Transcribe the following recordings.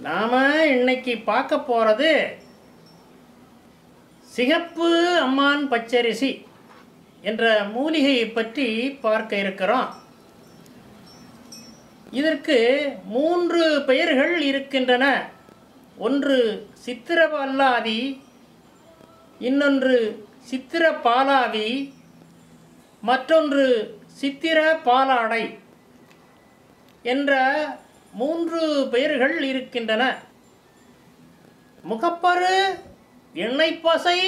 நாம இன்னைக்கு பார்க்க போகிறது சிகப்பு அம்மான் பச்சரிசி என்ற மூலிகையை பற்றி பார்க்க இருக்கிறோம் இதற்கு மூன்று பெயர்கள் இருக்கின்றன ஒன்று சித்திரபல்லாதி இன்னொன்று சித்திர பாலாவி மற்றொன்று சித்திர பாலாடை என்ற மூன்று பெயர்கள் இருக்கின்றன முகப்பரு எண்ணெய் பசை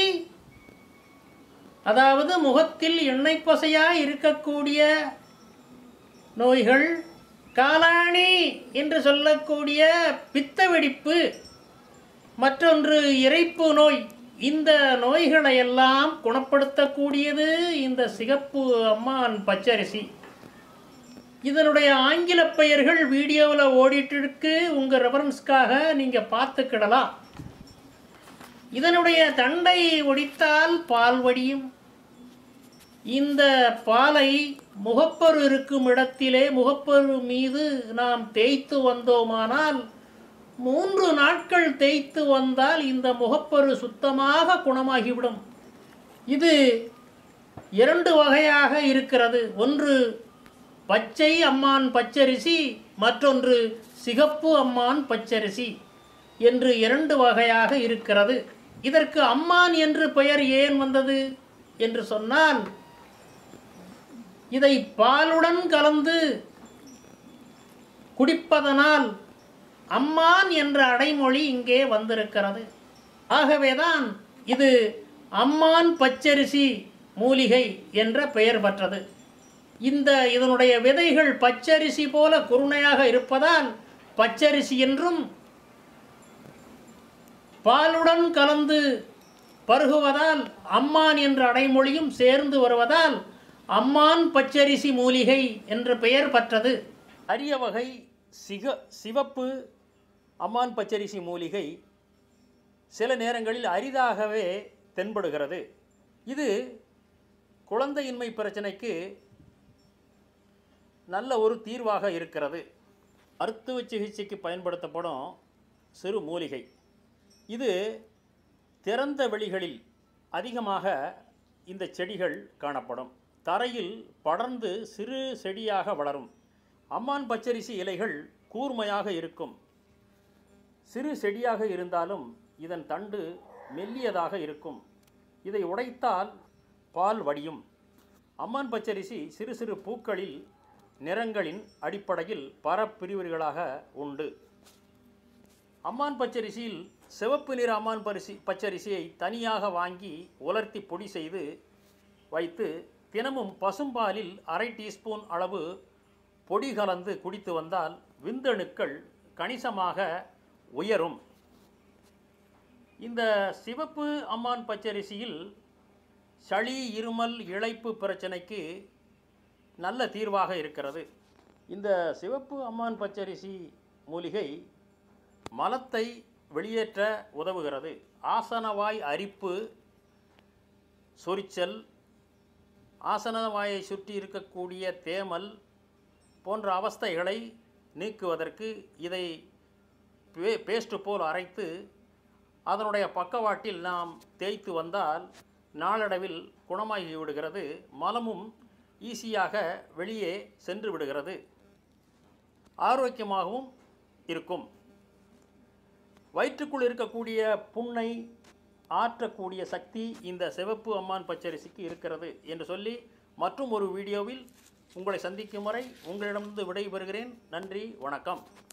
அதாவது முகத்தில் எண்ணெய் பசையாக இருக்கக்கூடிய நோய்கள் காலாணி என்று சொல்லக்கூடிய பித்த வெடிப்பு மற்றொன்று இறைப்பு நோய் இந்த நோய்களை எல்லாம் குணப்படுத்தக்கூடியது இந்த சிகப்பு அம்மான் பச்சரிசி இதனுடைய ஆங்கில பெயர்கள் வீடியோவில் ஓடிட்டு இருக்கு உங்கள் ரெஃபரன்ஸ்க்காக நீங்கள் பார்த்துக்கிடலாம் இதனுடைய தண்டை ஒடித்தால் பால் வடியும் இந்த பாலை முகப்பரு இருக்கும் இடத்திலே முகப்பரு மீது நாம் தேய்த்து வந்தோமானால் மூன்று நாட்கள் தேய்த்து வந்தால் இந்த முகப்பரு சுத்தமாக குணமாகிவிடும் இது இரண்டு வகையாக இருக்கிறது ஒன்று பச்சை அம்மான் பச்சரிசி மற்றொன்று சிகப்பு அம்மான் பச்சரிசி என்று இரண்டு வகையாக இருக்கிறது இதற்கு அம்மான் என்று பெயர் ஏன் வந்தது என்று சொன்னால் இதை பாலுடன் கலந்து குடிப்பதனால் அம்மான் என்ற அடைமொழி இங்கே வந்திருக்கிறது ஆகவேதான் இது அம்மான் பச்சரிசி மூலிகை என்ற பெயர் பெற்றது இந்த இதனுடைய விதைகள் பச்சரிசி போல குருணையாக இருப்பதால் பச்சரிசி என்றும் பாலுடன் கலந்து பருகுவதால் அம்மான் என்ற அடைமொழியும் சேர்ந்து வருவதால் அம்மான் பச்சரிசி மூலிகை என்ற பெயர் பெற்றது அரிய வகை சிக சிவப்பு அம்மான் பச்சரிசி மூலிகை சில நேரங்களில் அரிதாகவே தென்படுகிறது இது குழந்தையின்மை பிரச்சனைக்கு நல்ல ஒரு தீர்வாக இருக்கிறது மருத்துவ சிகிச்சைக்கு பயன்படுத்தப்படும் சிறு மூலிகை இது திறந்த வெளிகளில் அதிகமாக இந்த செடிகள் காணப்படும் தரையில் படர்ந்து சிறு செடியாக வளரும் அம்மான் பச்சரிசி இலைகள் கூர்மையாக இருக்கும் சிறு செடியாக இருந்தாலும் இதன் தண்டு மெல்லியதாக இருக்கும் இதை உடைத்தால் பால் வடியும் அம்மான் பச்சரிசி சிறு சிறு பூக்களில் நிறங்களின் அடிப்படையில் பல பிரிவுகளாக உண்டு அம்மான் பச்சரிசியில் சிவப்பு நிற அம்மான் பரிசி பச்சரிசியை தனியாக வாங்கி உலர்த்தி பொடி செய்து வைத்து தினமும் பசும்பாலில் அரை டீஸ்பூன் அளவு பொடி கலந்து குடித்து வந்தால் விந்தணுக்கள் கணிசமாக உயரும் இந்த சிவப்பு அம்மான் பச்சரிசியில் சளி இருமல் இழைப்பு பிரச்சனைக்கு நல்ல தீர்வாக இருக்கிறது இந்த சிவப்பு அம்மான் பச்சரிசி மூலிகை மலத்தை வெளியேற்ற உதவுகிறது ஆசனவாய் அரிப்பு சொரிச்சல் ஆசனவாயை சுற்றி இருக்கக்கூடிய தேமல் போன்ற அவஸ்தைகளை நீக்குவதற்கு இதை பே பேஸ்ட் போல் அரைத்து அதனுடைய பக்கவாட்டில் நாம் தேய்த்து வந்தால் நாளடைவில் குணமாகி விடுகிறது மலமும் ஈஸியாக வெளியே சென்று விடுகிறது ஆரோக்கியமாகவும் இருக்கும் வயிற்றுக்குள் இருக்கக்கூடிய புண்ணை ஆற்றக்கூடிய சக்தி இந்த சிவப்பு அம்மான் பச்சரிசிக்கு இருக்கிறது என்று சொல்லி மற்றும் ஒரு வீடியோவில் உங்களை சந்திக்கும் வரை உங்களிடமிருந்து விடைபெறுகிறேன் நன்றி வணக்கம்